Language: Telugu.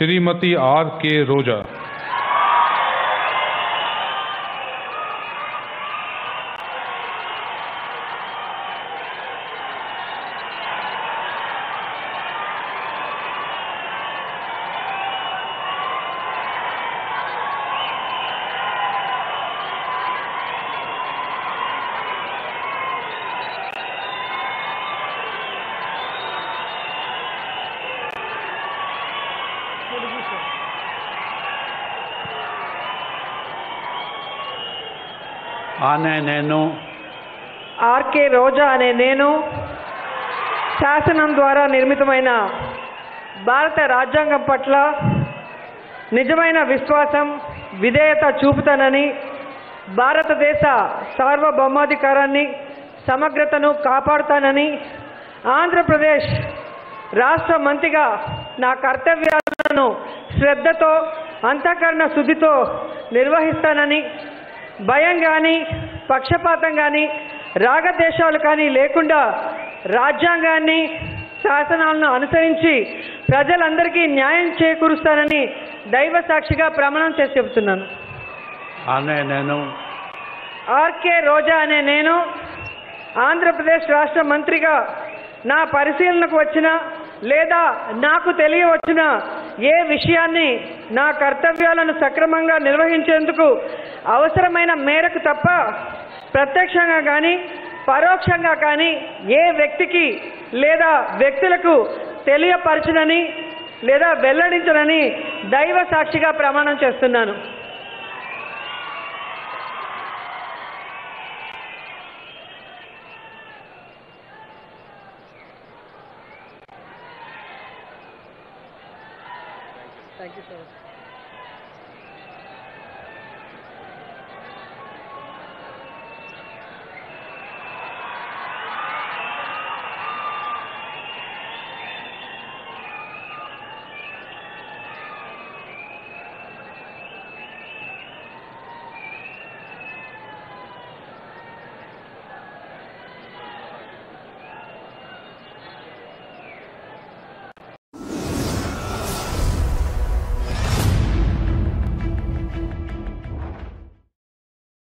श्रीमती आर के रोजा ఆనే నేను ఆర్కే రోజా అనే నేను శాసనం ద్వారా నిర్మితమైన భారత రాజ్యాంగం పట్ల నిజమైన విశ్వాసం విధేయత చూపుతానని భారతదేశ సార్వభౌమాధికారాన్ని సమగ్రతను కాపాడుతానని ఆంధ్రప్రదేశ్ రాష్ట్ర మంత్రిగా నా కర్తవ్యాలను శ్రద్ధతో అంతఃకరణ శుద్ధితో నిర్వహిస్తానని భయం కానీ పక్షపాతం కానీ రాగద్వేషాలు కానీ లేకుండా రాజ్యాంగాన్ని శాసనాలను అనుసరించి ప్రజలందరికీ న్యాయం చేకూరుస్తానని దైవ సాక్షిగా ప్రమాణం చేసి చెబుతున్నాను ఆనే నేను ఆర్కే రోజా అనే నేను ఆంధ్రప్రదేశ్ రాష్ట్ర మంత్రిగా నా పరిశీలనకు వచ్చిన లేదా నాకు తెలియవచ్చిన ఏ విషయాన్ని నా కర్తవ్యాలను సక్రమంగా నిర్వహించేందుకు అవసరమైన మేరకు తప్ప ప్రత్యక్షంగా కానీ పరోక్షంగా కానీ ఏ వ్యక్తికి లేదా వ్యక్తులకు తెలియపరచునని లేదా వెల్లడించనని దైవ సాక్షిగా ప్రమాణం చేస్తున్నాను థ్యాంక్ యూ సార్